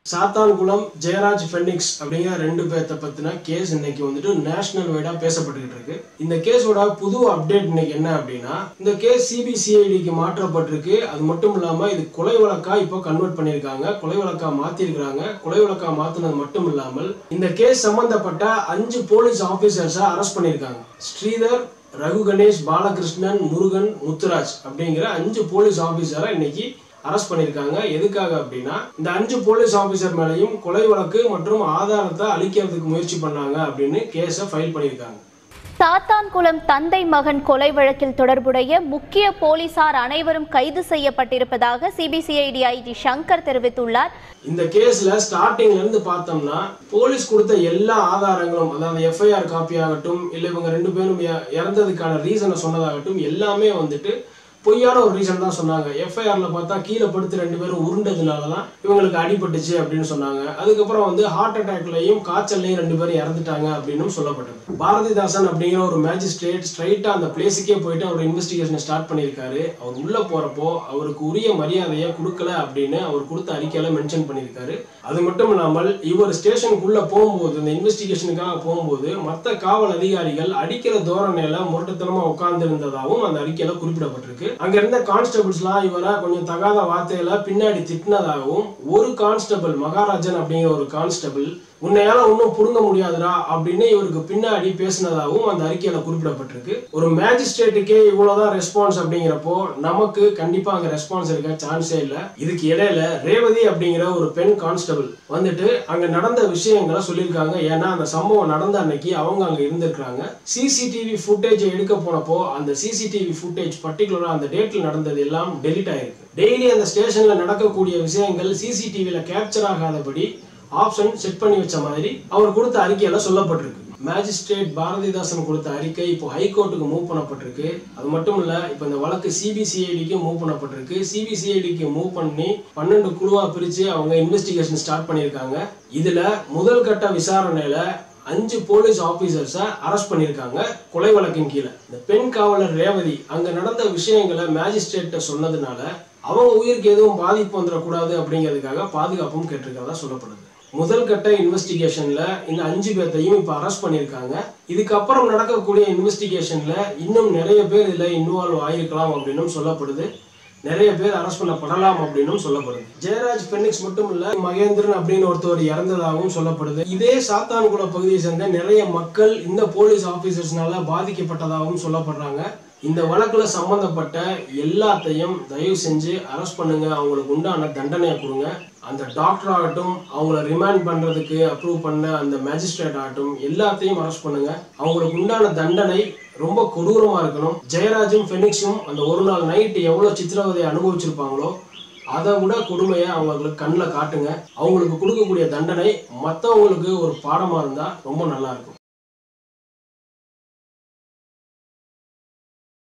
சாத்தான்குளம் ஜெயராஜ் ஃபெனிக்ஸ் அப்படிங்கிற ரெண்டு பேர்த்த பத்தின கேஸ் இன்னைக்கு வந்துட்டு நேஷனல் வைடா பேசப்பட்டுக்கிட்டு இருக்கு இந்த கேஸோட புது அப்டேட் இன்னைக்கு என்ன அப்படின்னா இந்த கேஸ் சிபிசிஐடிக்கு மாற்றப்பட்டிருக்கு அது மட்டும் இல்லாம இது கொலை வழக்கா இப்போ கன்வெர்ட் பண்ணியிருக்காங்க கொலை வழக்கா மாத்திருக்கிறாங்க கொலை வழக்கா மாத்தினது மட்டும் இல்லாமல் இந்த கேஸ் சம்பந்தப்பட்ட அஞ்சு போலீஸ் ஆபீசர்ஸை அரெஸ்ட் பண்ணியிருக்காங்க ஸ்ரீதர் ரகு கணேஷ் பாலகிருஷ்ணன் முருகன் முத்துராஜ் அப்படிங்கிற அஞ்சு போலீஸ் ஆபீசரை இன்னைக்கு அரெஸ்ட் பண்ணியிருக்காங்க எதுக்காக அப்படின்னா இந்த அஞ்சு போலீஸ் ஆபீசர் மேலேயும் கொலை வழக்கு மற்றும் ஆதாரத்தை அழிக்கிறதுக்கு முயற்சி பண்ணாங்க அப்படின்னு கேஸை ஃபைல் பண்ணியிருக்காங்க சாத்தான்குளம் தந்தை மகன் கொலை வழக்கில் தொடர்புடைய முக்கிய போலீசார் அனைவரும் கைது செய்யப்பட்டிருப்பதாக சிபிசிஐடி ஐஜி சங்கர் தெரிவித்துள்ளார் இந்த கேஸ்ல ஸ்டார்டிங்ல இருந்து பார்த்தோம்னா போலீஸ் கொடுத்த எல்லா ஆதாரங்களும் அதாவது எஃப்ஐஆர் காப்பி ஆகட்டும் இல்லை இவங்க ரெண்டு பேரும் இற- இறந்ததுக்கான ரீசனை சொன்னதாகட்டும் எல்லாமே வந்துட்டு பொய்யான ஒரு ரீசன் தான் சொன்னாங்க எஃப்ஐஆர்ல பார்த்தா கீழே படுத்து ரெண்டு பேரும் உருண்டதுனால தான் இவங்களுக்கு அடிபட்டுச்சு அப்படின்னு சொன்னாங்க அதுக்கப்புறம் வந்து ஹார்ட் அட்டாக்லையும் காய்ச்சல்லையும் ரெண்டு பேரும் இறந்துட்டாங்க அப்படின்னு சொல்லப்பட்டது பாரதிதாசன் அப்படிங்கிற ஒரு மேஜிஸ்ட்ரேட் ஸ்ட்ரைட்டா அந்த பிளேஸுக்கே போயிட்டு அவர் இன்வெஸ்டிகேஷனை ஸ்டார்ட் பண்ணியிருக்காரு அவர் உள்ள போறப்போ அவருக்கு உரிய மரியாதையை கொடுக்கல அப்படின்னு அவர் கொடுத்த அறிக்கையில மென்ஷன் பண்ணியிருக்காரு அது மட்டும் இல்லாமல் இவர் ஸ்டேஷனுக்குள்ள போகும்போது இந்த இன்வெஸ்டிகேஷனுக்காக போகும்போது மற்ற காவல் அதிகாரிகள் அடிக்கிற தோரணையில முரட்டுத்தனமா உட்கார்ந்து இருந்ததாகவும் அந்த அறிக்கையில குறிப்பிடப்பட்டிருக்கு அங்க இருந்த கான்ஸ்டபிள்ஸ்லாம் இவரை கொஞ்சம் தகாத வார்த்தையில பின்னாடி திட்டினதாகவும் ஒரு கான்ஸ்டபிள் மகாராஜன் அப்படிங்கிற ஒரு கான்ஸ்டபிள் உன்னையால ஒன்றும் புடுங்க முடியாதுடா அப்படின்னு இவருக்கு பின்னாடி பேசினதாகவும் அந்த அறிக்கையில குறிப்பிடப்பட்டிருக்கு ஒரு மேஜிஸ்ட்ரேட்டுக்கே இவ்வளவுதான் ரெஸ்பான்ஸ் அப்படிங்கிறப்போ நமக்கு கண்டிப்பா அங்க ரெஸ்பான்ஸ் இருக்க சான்ஸே இல்ல இதுக்கு இடையில ரேவதி அப்படிங்கிற ஒரு பெண் கான்ஸ்டபிள் வந்துட்டு அங்க நடந்த விஷயங்களை சொல்லியிருக்காங்க ஏன்னா அந்த சம்பவம் நடந்த அன்னைக்கு அவங்க அங்க இருந்திருக்காங்க சிசிடிவி ஃபுட்டேஜ் எடுக்க போனப்போ அந்த சிசிடிவி ஃபுட்டேஜ் பர்டிகுலரா அந்த டேட்ல நடந்தது எல்லாம் டெலிட் ஆயிருக்கு டெய்லி அந்த ஸ்டேஷன்ல நடக்கக்கூடிய விஷயங்கள் சிசிடிவில கேப்சர் ஆகாதபடி ஆப்ஷன் செட் பண்ணி வச்ச மாதிரி அவர் கொடுத்த அறிக்கையில சொல்லப்பட்டிருக்கு மேஜிஸ்ட்ரேட் பாரதிதாசன் கொடுத்த அறிக்கை இப்போ ஹைகோர்ட்டுக்கு மூவ் பண்ணப்பட்டிருக்கு அது மட்டும் இல்ல இப்போ இந்த வழக்கு சிபிசிஐடிக்கு மூவ் பண்ணப்பட்டிருக்கு சிபிசிஐடிக்கு மூவ் பண்ணி பன்னெண்டு குழுவா பிரிச்சு அவங்க இன்வெஸ்டிகேஷன் ஸ்டார்ட் பண்ணியிருக்காங்க இதுல முதல் கட்ட விசாரணையில அஞ்சு போலீஸ் ஆபீசர்ஸை அரெஸ்ட் பண்ணியிருக்காங்க கொலை வழக்கின் கீழே இந்த பெண் காவலர் ரேவதி அங்க நடந்த விஷயங்களை மேஜிஸ்ட்ரேட்ட சொன்னதுனால அவங்க உயிருக்கு எதுவும் பாதிப்பு வந்துடக்கூடாது அப்படிங்கிறதுக்காக பாதுகாப்பும் கேட்டிருக்கிறதா சொல்லப்படுது முதல் கட்ட இன்வெஸ்டிகேஷன்ல இந்த அஞ்சு பேர்த்தையும் இப்ப அரெஸ்ட் பண்ணியிருக்காங்க இதுக்கப்புறம் நடக்கக்கூடிய இன்வெஸ்டிகேஷன்ல இன்னும் நிறைய பேர் இதுல இன்வால்வ் ஆயிருக்கலாம் அப்படின்னும் சொல்லப்படுது நிறைய பேர் அரெஸ்ட் பண்ணப்படலாம் அப்படின்னும் சொல்லப்படுது ஜெயராஜ் பெனிக்ஸ் மட்டும் இல்ல மகேந்திரன் அப்படின்னு ஒருத்தவர் இறந்ததாகவும் சொல்லப்படுது இதே சாத்தான்குள பகுதியை சேர்ந்த நிறைய மக்கள் இந்த போலீஸ் ஆபீசர்ஸ்னால பாதிக்கப்பட்டதாகவும் சொல்லப்படுறாங்க இந்த வழக்குல சம்பந்தப்பட்ட எல்லாத்தையும் தயவு செஞ்சு அரெஸ்ட் பண்ணுங்க அவங்களுக்கு உண்டான தண்டனையை கொடுங்க அந்த டாக்டர் ஆகட்டும் அவங்கள ரிமாண்ட் பண்றதுக்கு அப்ரூவ் பண்ண அந்த மேஜிஸ்ட்ரேட் ஆகட்டும் எல்லாத்தையும் அரெஸ்ட் பண்ணுங்க அவங்களுக்கு உண்டான தண்டனை ரொம்ப கொடூரமா இருக்கணும் ஜெயராஜும் ஃபெனிக்ஸும் அந்த ஒரு நாள் நைட் எவ்வளவு சித்திரவதையை அனுபவிச்சிருப்பாங்களோ அதை விட கொடுமையை அவங்களுக்கு கண்ணில் காட்டுங்க அவங்களுக்கு கொடுக்கக்கூடிய தண்டனை மற்றவங்களுக்கு ஒரு பாடமா இருந்தா ரொம்ப நல்லா இருக்கும்